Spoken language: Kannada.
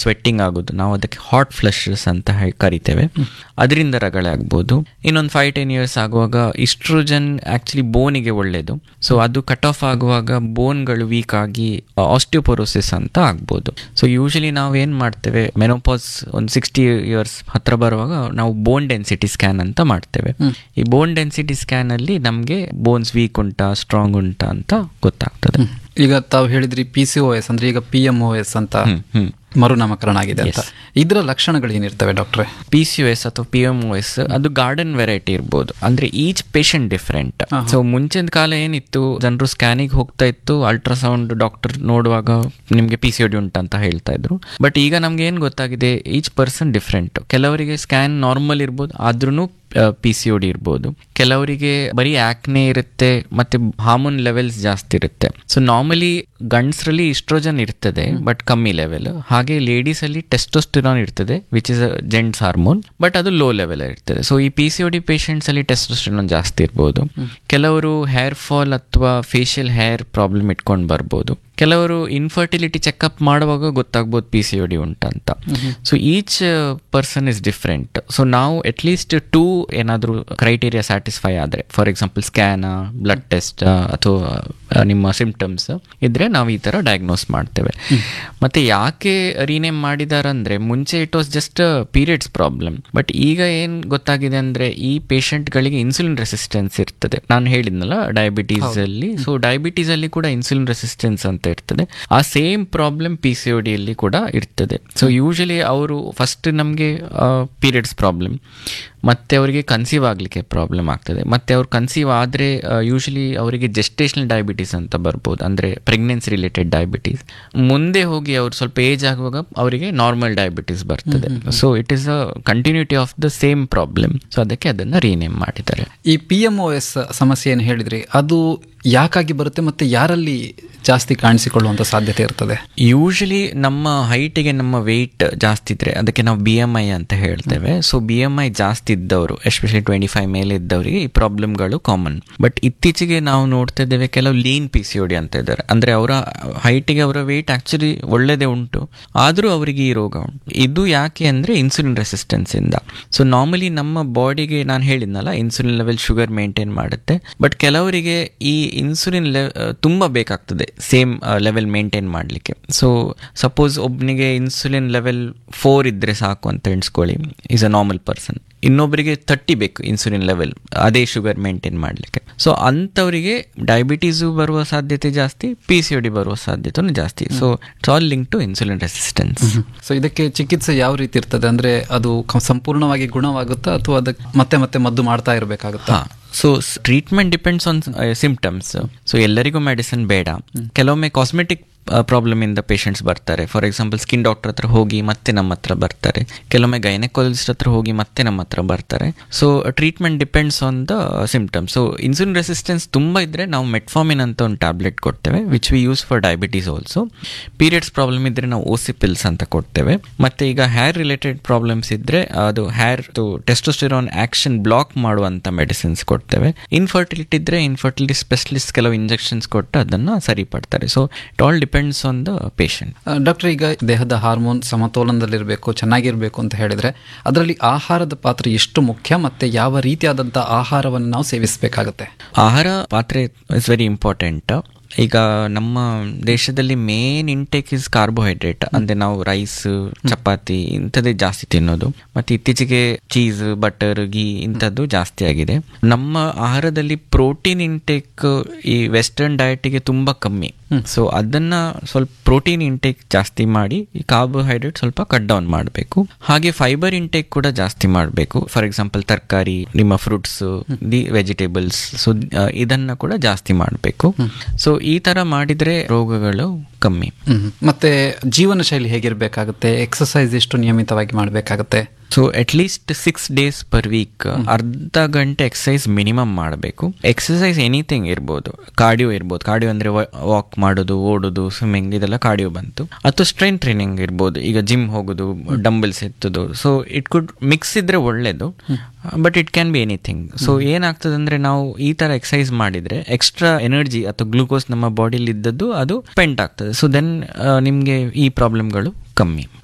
ಸ್ವೆಟ್ಟಿಂಗ್ ಆಗೋದು ನಾವು ಅದಕ್ಕೆ ಹಾಟ್ ಫ್ಲಶಸ್ ಅಂತ ಹೇಳಿ ಕರಿತೇವೆ ಅದರಿಂದ ರಗಳೆ ಆಗ್ಬೋದು ಇನ್ನೊಂದು ಫೈವ್ ಟೆನ್ ಇಯರ್ಸ್ ಆಗುವಾಗ ಇಸ್ಟ್ರೋಜನ್ ಆಕ್ಚುಲಿ ಬೋನಿಗೆ ಒಳ್ಳೇದು ಸೊ ಅದು ಕಟ್ ಆಫ್ ಆಗುವಾಗ ಬೋನ್ಗಳು ವೀಕ್ ಆಗಿ ಆಸ್ಟಿಯೋಪೊರೋಸಿಸ್ ಅಂತ ಆಗ್ಬೋದು ಸೊ ಯೂಶಲಿ ನಾವು ಏನು ಮಾಡ್ತೇವೆ ಮೆನೋಪಾಸ್ ಒಂದು ಸಿಕ್ಸ್ಟಿ ಇಯರ್ಸ್ ಹತ್ರ ಬರುವಾಗ ನಾವು ಬೋನ್ ಡೆನ್ಸಿಟಿ ಸ್ಕ್ಯಾನ್ ಅಂತ ಮಾಡ್ತೇವೆ ಈ ಬೋನ್ ಡೆನ್ಸಿಟಿ ಸ್ಕ್ಯಾನ್ ಅಲ್ಲಿ ನಮಗೆ ಬೋನ್ಸ್ ವೀಕ್ ಉಂಟಾ ಸ್ಟ್ರಾಂಗ್ ಉಂಟಾ ಅಂತ ಗೊತ್ತಾಗ್ತದೆ ಈಗ ತಾವು ಹೇಳಿದ್ರಿ ಪಿ ಸಿ ಓ ಎಸ್ ಅಂದ್ರೆ ಈಗ ಪಿ ಎಂ ಓ ಎಸ್ ಅಂತ ಹ್ಮ್, ಹ್ಮ್. ಮರುನಾಮಕರಣ ಆಗಿದೆ ಅಂತ ಇದರ ಲಕ್ಷಣಗಳು ಏನಿರ್ತವೆ ಡಾಕ್ಟ್ರೆ ಪಿ ಸಿ ಯು ಎಸ್ ಅಥವಾ ಪಿ ಎಮ್ ಎಸ್ ಅದು ಗಾರ್ಡನ್ ವೆರೈಟಿ ಇರ್ಬೋದು ಅಂದ್ರೆ ಈಚ್ ಪೇಷಂಟ್ ಡಿಫ್ರೆಂಟ್ ಸೊ ಮುಂಚಿನ ಕಾಲ ಏನಿತ್ತು ಜನರು ಸ್ಕ್ಯಾನಿಗೆ ಹೋಗ್ತಾ ಇತ್ತು ಅಲ್ಟ್ರಾಸೌಂಡ್ ಡಾಕ್ಟರ್ ನೋಡುವಾಗ ನಿಮಗೆ ಪಿ ಸಿ ಒ ಡಿ ಉಂಟಂತ ಹೇಳ್ತಾ ಇದ್ರು ಬಟ್ ಈಗ ನಮ್ಗೆ ಏನ್ ಗೊತ್ತಾಗಿದೆ ಈಚ್ ಪರ್ಸನ್ ಡಿಫ್ರೆಂಟ್ ಕೆಲವರಿಗೆ ಸ್ಕ್ಯಾನ್ ನಾರ್ಮಲ್ ಇರ್ಬೋದು ಆದ್ರೂ ಪಿ ಸಿ ಒ ಡಿ ಇರ್ಬೋದು ಕೆಲವರಿಗೆ ಬರೀ ಆಕ್ನೆ ಇರುತ್ತೆ ಮತ್ತೆ ಹಾರ್ಮೋನ್ ಲೆವೆಲ್ಸ್ ಜಾಸ್ತಿ ಇರುತ್ತೆ ಸೊ ನಾರ್ಮಲಿ ಗಂಡಸರಲ್ಲಿ ಇಸ್ಟ್ರೋಜನ್ ಇರ್ತದೆ ಬಟ್ ಕಮ್ಮಿ ಲೆವೆಲ್ ಹಾಗೆ ಲೇಡೀಸ್ ಅಲ್ಲಿ ಟೆಸ್ಟೋಸ್ಟಿರಾನ್ ಇರ್ತದೆ which is gents hormone but ಅದು ಲೋ ಲೆವೆಲ್ ಇರ್ತದೆ ಸೊ ಈ P C O D patients ಅಲ್ಲಿ ಟೆಸ್ಟೋಸ್ಟಿರಾನ್ ಜಾಸ್ತಿ ಇರ್ಬೋದು ಕೆಲವರು ಹೇರ್ ಫಾಲ್ ಅಥವಾ ಫೇಶಿಯಲ್ ಹೇರ್ ಪ್ರಾಬ್ಲಮ್ ಇಟ್ಕೊಂಡು ಬರ್ಬೋದು ಕೆಲವರು ಇನ್ಫರ್ಟಿಲಿಟಿ ಚೆಕಪ್ ಮಾಡುವಾಗ ಗೊತ್ತಾಗ್ಬೋದು ಪಿ ಸಿ ಒ ಡಿ ಉಂಟಂತ so each person is different so ನಾವು ಅಟ್ಲೀಸ್ಟ್ ಟೂ ಏನಾದರೂ ಕ್ರೈಟೀರಿಯಾ ಸ್ಯಾಟಿಸ್ಫೈ ಆದರೆ for example scan blood test ಅಥವಾ ಆ, ನಿಮ್ಮ ಸಿಂಪ್ಟಮ್ಸ್ ಇದ್ರೆ ನಾವು ಈ ಥರ ಡಯಾಗ್ನೋಸ್ ಮಾಡ್ತೇವೆ ಮತ್ತೆ ಯಾಕೆ ರೀನೇಮ್ ಮಾಡಿದಾರಂದ್ರೆ ಮುಂಚೆ it was just periods problem but ಈಗ ಏನು ಗೊತ್ತಾಗಿದೆ ಅಂದ್ರೆ ಈ ಪೇಷಂಟ್ಗಳಿಗೆ ಇನ್ಸುಲಿನ್ ರೆಸಿಸ್ಟೆನ್ಸ್ ಇರ್ತದೆ ನಾನು ಹೇಳಿದ್ನಲ್ಲ ಡಯಾಬಿಟೀಸ್ ಅಲ್ಲಿ ಸೊ ಡಯಾಬಿಟೀಸ್ ಅಲ್ಲಿ ಕೂಡ ಇನ್ಸುಲಿನ್ ರೆಸಿಸ್ಟೆನ್ಸ್ ಅಂತ ಇರ್ತದೆ ಆ same problem P C O ಡಿಯಲ್ಲಿ ಕೂಡ ಇರ್ತದೆ ಸೊ ಯೂಶಲಿ ಅವರು ಫಸ್ಟ್ ನಮಗೆ ಪೀರಿಯಡ್ಸ್ ಪ್ರಾಬ್ಲಮ್ ಮತ್ತೆ ಅವರಿಗೆ ಕನ್ಸೀವ್ ಆಗಲಿಕ್ಕೆ ಪ್ರಾಬ್ಲಮ್ ಆಗ್ತದೆ ಮತ್ತೆ ಅವ್ರು ಕನ್ಸೀವ್ ಆದರೆ ಯೂಶಲಿ ಅವರಿಗೆ ಜೆಸ್ಟೇಷನಲ್ ಡಯಾಬಿಟೀಸ್ ಅಂತ ಬರ್ಬೋದು ಅಂದರೆ ಪ್ರೆಗ್ನೆನ್ಸಿ ರಿಲೇಟೆಡ್ ಡಯಾಬಿಟೀಸ್ ಮುಂದೆ ಹೋಗಿ ಅವ್ರು ಸ್ವಲ್ಪ ಏಜ್ ಆಗುವಾಗ ಅವರಿಗೆ ನಾರ್ಮಲ್ ಡಯಾಬಿಟೀಸ್ ಬರ್ತದೆ so it is a continuity of the same problem so ಅದಕ್ಕೆ ಅದನ್ನು ರೀನೇಮ್ ಮಾಡಿದ್ದಾರೆ ಈ ಪಿ ಎಂ ಓ ಎಸ್ ಸಮಸ್ಯೆ ಏನು ಹೇಳಿದ್ರಿ ಅದು ಯಾಕಾಗಿ ಬರುತ್ತೆ ಮತ್ತೆ ಯಾರಲ್ಲಿ ಜಾಸ್ತಿ ಕಾಣಿಸಿಕೊಳ್ಳುವಂತ ಸಾಧ್ಯತೆ ಇರ್ತದೆ ಯೂಶಲಿ ನಮ್ಮ ಹೈಟಿಗೆ ನಮ್ಮ ವೆಯ್ಟ್ ಜಾಸ್ತಿ ಇದ್ರೆ ಅದಕ್ಕೆ ನಾವು ಬಿ ಎಮ್ ಐ ಅಂತ ಹೇಳ್ತೇವೆ ಸೊ ಬಿ ಎಮ್ ಐ ಜಾಸ್ತಿ ಇದ್ದವರು ಎಸ್ಪೆಷಲಿ ಟ್ವೆಂಟಿ ಫೈವ್ ಮೇಲೆ ಇದ್ದವರಿಗೆ ಈ ಪ್ರಾಬ್ಲಮ್ಗಳು ಕಾಮನ್ ಬಟ್ ಇತ್ತೀಚೆಗೆ ನಾವು ನೋಡ್ತಾ ಇದ್ದೇವೆ ಕೆಲವು ಲೀನ್ ಪಿ ಸಿ ಒಡಿ ಅಂತ ಇದ್ದಾರೆ ಅಂದ್ರೆ ಅವರ ಹೈಟಿಗೆ ಅವರ ವೆಯ್ಟ್ ಆಕ್ಚುಲಿ ಒಳ್ಳೆದೇ ಉಂಟು ಆದರೂ ಅವರಿಗೆ ಈ ರೋಗ ಉಂಟು ಇದು ಯಾಕೆ ಅಂದ್ರೆ ಇನ್ಸುಲಿನ್ ರೆಸಿಸ್ಟೆನ್ಸ್ ಇಂದ ಸೊ ನಾರ್ಮಲಿ ನಮ್ಮ ಬಾಡಿಗೆ ನಾನು ಹೇಳಿದ್ನಲ್ಲ ಇನ್ಸುಲಿನ್ ಲೆವೆಲ್ ಶುಗರ್ ಮೇಂಟೈನ್ ಮಾಡುತ್ತೆ ಬಟ್ ಕೆಲವರಿಗೆ ಈ ಇನ್ಸುಲಿನ್ ಲೆ ತುಂಬ ಬೇಕಾಗ್ತದೆ ಸೇಮ್ ಲೆವೆಲ್ ಮೇಂಟೈನ್ ಮಾಡಲಿಕ್ಕೆ ಸೊ ಸಪೋಸ್ ಒಬ್ಬನಿಗೆ ಇನ್ಸುಲಿನ್ ಲೆವೆಲ್ ಫೋರ್ ಇದ್ದರೆ ಸಾಕು ಅಂತ ಎಣಿಸ್ಕೊಳ್ಳಿ ಈಸ್ ಅ ನಾರ್ಮಲ್ ಪರ್ಸನ್ ಇನ್ನೊಬ್ಬರಿಗೆ ತರ್ಟಿ ಬೇಕು ಇನ್ಸುಲಿನ್ ಲೆವೆಲ್ ಅದೇ ಶುಗರ್ ಮೇಂಟೈನ್ ಮಾಡಲಿಕ್ಕೆ ಸೊ ಅಂಥವರಿಗೆ ಡಯಾಬಿಟೀಸು ಬರುವ ಸಾಧ್ಯತೆ ಜಾಸ್ತಿ ಪಿ ಸಿ ಒ ಡಿ ಬರುವ ಸಾಧ್ಯತೆನೂ ಜಾಸ್ತಿ so it's all link to insulin resistance so ಇದಕ್ಕೆ ಚಿಕಿತ್ಸೆ ಯಾವ ರೀತಿ ಇರ್ತದೆ ಅಂದ್ರೆ ಅದು ಕ- ಸಂಪೂರ್ಣವಾಗಿ ಗುಣವಾಗುತ್ತಾ ಅಥವಾ ಅದಕ್ಕೆ ಮತ್ತೆ ಮತ್ತೆ ಮದ್ದು ಮಾಡ್ತಾ ಇರಬೇಕಾಗುತ್ತಾ ಹಾ so treatment depends on symptoms so ಎಲ್ಲರಿಗೂ ಮೆಡಿಸಿನ್ ಬೇಡ ಕೆಲವೊಮ್ಮೆ ಕಾಸ್ಮೆಟಿಕ್ ಪ್ರಾಬ್ಲಮ್ ಇಂದ ಪೇಷಂಟ್ಸ್ ಬರ್ತಾರೆ ಫಾರ್ ಎಕ್ಸಾಂಪಲ್ ಸ್ಕಿನ್ ಡಾಕ್ಟರ್ ಹತ್ರ ಹೋಗಿ ಮತ್ತೆ ನಮ್ಮ ಹತ್ರ ಬರ್ತಾರೆ ಕೆಲವೊಮ್ಮೆ ಗೈನಕಾಲಜಿಸ್ಟ್ ಹತ್ರ ಹೋಗಿ ಮತ್ತೆ ನಮ್ಮ ಹತ್ರ ಬರ್ತಾರೆ so treatment depends on the symptoms so insulin resistance ತುಂಬ ಇದ್ರೆ ನಾವು ಮೆಟ್ಫಾಮಿನ್ ಅಂತ ಒಂದು ಟ್ಯಾಬ್ಲೆಟ್ ಕೊಡ್ತೇವೆ which we use for diabetes also periods problem ಇದ್ರೆ ನಾವು ಓಸಿ ಪಿಲ್ಸ್ ಅಂತ ಕೊಡ್ತೇವೆ ಮತ್ತೆ ಈಗ ಹೇರ್ ರಿಲೇಟೆಡ್ ಪ್ರಾಬ್ಲಮ್ಸ್ ಇದ್ರೆ ಅದು ಹೇರ್ ಟೆಸ್ಟೋಸ್ಟಿರಾನ್ ಆಕ್ಷನ್ ಬ್ಲಾಕ್ ಮಾಡುವಂತ ಮೆಡಿಸಿನ್ಸ್ ಕೊಡ್ತೇವೆ ಇನ್ಫರ್ಟಿಲಿಟಿ ಇದ್ರೆ ಇನ್ಫರ್ಟಿಲಿಟಿ ಸ್ಪೆಷಲಿಸ್ಟ್ ಕೆಲವು ಇಂಜೆಕ್ಷನ್ಸ್ ಕೊಟ್ಟು ಅದನ್ನ ಸರಿಪಡ್ತಾರೆ so it all depends on the patient doctor ಈಗ ದೇಹದ ಹಾರ್ಮೋನ್ ಸಮತೋಲನದಲ್ಲಿರಬೇಕು ಚೆನ್ನಾಗಿರಬೇಕು ಅಂತ ಹೇಳಿದ್ರೆ ಅದರಲ್ಲಿ ಆಹಾರದ ಪಾತ್ರ ಎಷ್ಟು ಮುಖ್ಯ ಮತ್ತೆ ಯಾವ ರೀತಿಯಾದಂಥ ಆಹಾರವನ್ನು ನಾವು ಸೇವಿಸಬೇಕಾಗುತ್ತೆ ಆಹಾರ ಪಾತ್ರೆ ಇಸ್ ವೆರಿ ಇಂಪಾರ್ಟೆಂಟ್ ಈಗ ನಮ್ಮ ದೇಶದಲ್ಲಿ ಮೇನ್ ಇಂಟೇಕ್ ಇಸ್ ಕಾರ್ಬೋಹೈಡ್ರೇಟ್ ಅಂದ್ರೆ ನಾವು ರೈಸ್ ಚಪಾತಿ ಇಂಥದ್ದೇ ಜಾಸ್ತಿ ತಿನ್ನೋದು ಮತ್ತೆ ಇತ್ತೀಚೆಗೆ ಚೀಸ್ ಬಟರ್ ಗೀ ಇಂಥದ್ದು ಜಾಸ್ತಿ ಆಗಿದೆ ನಮ್ಮ ಆಹಾರದಲ್ಲಿ ಪ್ರೋಟೀನ್ ಇಂಟೇಕ್ ಈ ವೆಸ್ಟರ್ನ್ ಡಯಟಿಗೆ ತುಂಬಾ ಕಮ್ಮಿ ಸೊ ಅದನ್ನ ಸ್ವಲ್ಪ ಪ್ರೋಟೀನ್ ಇಂಟೇಕ್ ಜಾಸ್ತಿ ಮಾಡಿ ಈ ಕಾರ್ಬೋಹೈಡ್ರೇಟ್ ಸ್ವಲ್ಪ ಕಟ್ ಡೌನ್ ಮಾಡಬೇಕು ಹಾಗೆ ಫೈಬರ್ ಇಂಟೇಕ್ ಕೂಡ ಜಾಸ್ತಿ ಮಾಡಬೇಕು ಫಾರ್ ಎಕ್ಸಾಂಪಲ್ ತರಕಾರಿ ನಿಮ್ಮ ಫ್ರೂಟ್ಸ್ ದಿ ವೆಜಿಟೇಬಲ್ಸ್ ಸೊ ಇದನ್ನ ಕೂಡ ಜಾಸ್ತಿ ಮಾಡಬೇಕು ಸೊ ಈ ತರ ಮಾಡಿದ್ರೆ ರೋಗಗಳು ಕಮ್ಮಿ ಹ್ಮ್. ಮತ್ತೆ ಜೀವನ ಶೈಲಿ ಹೇಗಿರಬೇಕಾಗುತ್ತೆ ಎಕ್ಸಸೈಸ್ ಎಷ್ಟು ನಿಯಮಿತವಾಗಿ ಮಾಡಬೇಕಾಗುತ್ತೆ so at least six days per week ಅರ್ಧ ಗಂಟೆ ಎಕ್ಸಸೈಸ್ ಮಿನಿಮಮ್ ಮಾಡಬೇಕು ಎಕ್ಸಸೈಸ್ ಎನಿಥಿಂಗ್ ಇರ್ಬೋದು ಕಾರ್ಡಿಯೋ ಇರ್ಬೋದು ಕಾರ್ಡಿಯೋ ಅಂದ್ರೆ ವಾಕ್ ಮಾಡೋದು ಓಡೋದು ಸ್ವಿಮ್ಮಿಂಗ್ ಇದೆಲ್ಲ ಕಾರ್ಡಿಯೋ ಬಂತು ಅಥವಾ ಸ್ಟ್ರೆಂತ್ ಟ್ರೈನಿಂಗ್ ಇರ್ಬೋದು ಈಗ ಜಿಮ್ ಹೋಗೋದು ಡಂಬಲ್ಸ್ ಎತ್ತೋದು ಸೊ ಇಟ್ ಕುಡ್ ಮಿಕ್ಸ್ ಇದ್ರೆ ಒಳ್ಳೇದು but it can be anything so ಏನಾಗ್ತದೆ ಅಂದ್ರೆ ನಾವು ಈ ತರ ಎಕ್ಸಸೈಸ್ ಮಾಡಿದ್ರೆ ಎಕ್ಸ್ಟ್ರಾ ಎನರ್ಜಿ ಅಥವಾ ಗ್ಲೂಕೋಸ್ ನಮ್ಮ ಬಾಡಿಲಿ ಇದ್ದದ್ದು ಅದು ಸ್ಪೆಂಟ್ ಆಗ್ತದೆ ಸೊ ದೆನ್ ನಿಮಗೆ ಈ ಪ್ರಾಬ್ಲಮ್ಗಳು ಕಮ್ಮಿ